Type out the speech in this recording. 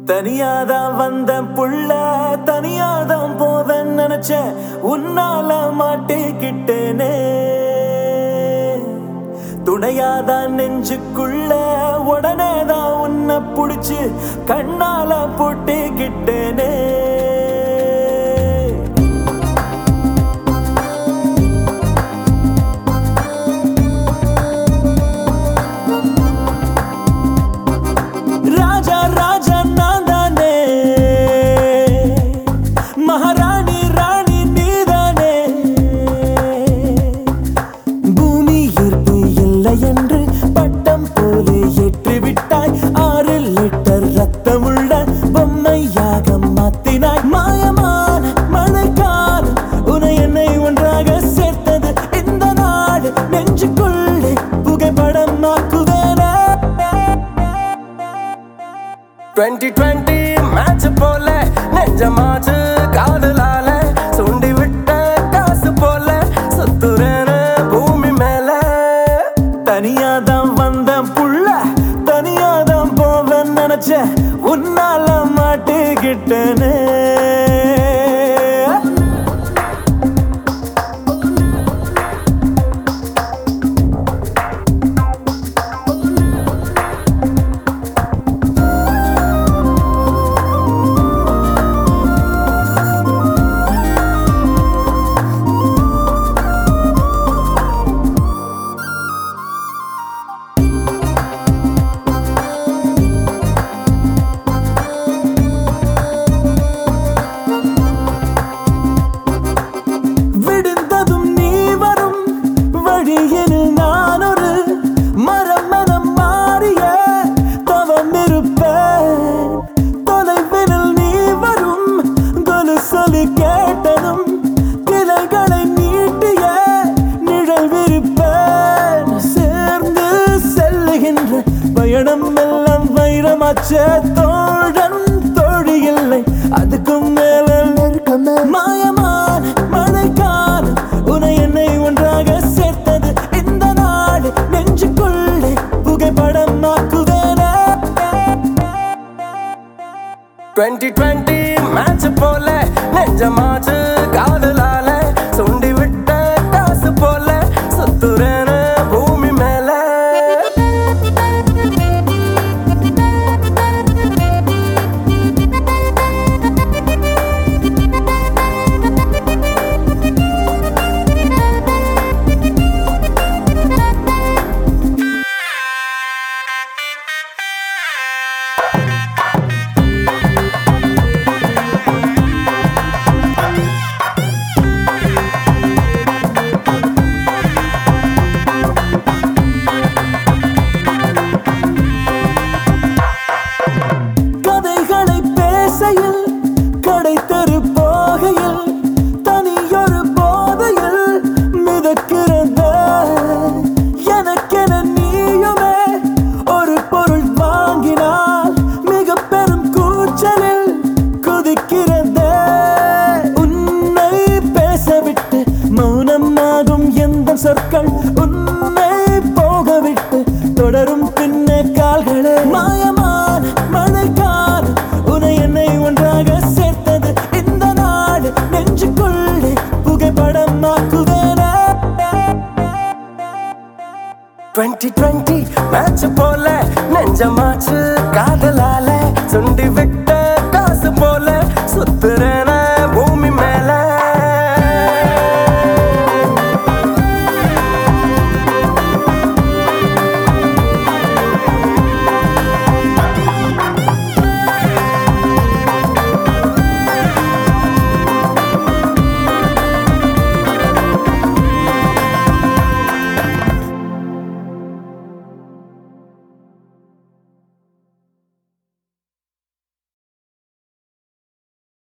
தனியாதான் வந்த புள்ள தனியாதான் போவேன் நினைச்சேன் உன்னால மாட்டிக்கிட்டேனே துணையாதான் நெஞ்சுக்குள்ள உடனேதான் உன்னை புடிச்சு கண்ணால போட்டிக்கிட்டேனே ராஜா ராஜா நான் தானே மகாராணி ராணி நீதானே பூமி ஈர்ப்பு இல்லை என்று பட்டம் போல ஏற்றி விட்டாய் ஆறு லிட்டர் ரத்தமுள்ள பொம்மையாக மாத்தினாய் மாயமான மழைக்காலம் உன என்னை ஒன்றாக சேர்த்தது இந்த நாடு நெஞ்சுக்குள்ளே புகைப்படம் ஆக்குவேனே டுவெண்ட்டி டுவெண்ட்டி மேட்ச் போல நெஞ்சமாச்சு காதலால சுண்டி விட்ட காசு போல சுத்துறேன பூமி மேல தனியாதான் வந்த புள்ள தனியாதான் போவேன் நினைச்சேன் உன்னால மாட்டிக்கிட்டேனே விடுந்ததும் நீ வரும் வழியில் நான் ஒரு மரம் மனம் மாறிய தவம் இருப்பேன் தொலைவில் நீ வரும் கொலு சொல்லி கேட்டதும் கிளைகளை நீட்டிய நிழல் விரிப்பேன் சேர்ந்து செல்லுகின்ற பயணம் எல்லாம் வைரமாச்ச தோழன் தோழி இல்லை அதுக்கும் மேல நெருக்கமே மாயமான மழைக்காலம் உன என்னை ஒன்றாக சேர்த்தது இந்த நாடு நெஞ்சுக்குள்ளே புகைப்படம் ஆக்குவேனே டுவெண்ட்டி டுவெண்ட்டி மேட்ச் போல நெஞ்சமாச்சு காதலால சுண்டி விட்ட காசு போல சுத்துறேன பூமி மேல கதைகளை பேசையில் கடை தெரு போகையில் தனியொரு போதையில் மிதக்கிறத எனக்கென நீயுமே ஒரு பொருள் வாங்கினால் மிக பெரும் கூச்சலில் குதிக்கிறத உன்னை பேசவிட்டு மௌனமாகும் எந்த சொற்கள் உன்னை போகவிட்டு தொடரும் பின்ன கால்களே மாயமான மழைக்காலம் உன என்னை ஒன்றாக சேர்த்தது இந்த நாடு நெஞ்சுக்குள்ளே புகைப்படம் ஆக்குவேனே டுவெண்ட்டி டுவெண்ட்டி மேட்ச் போல நெஞ்சமாச்சு காதலால சுண்டி விட்ட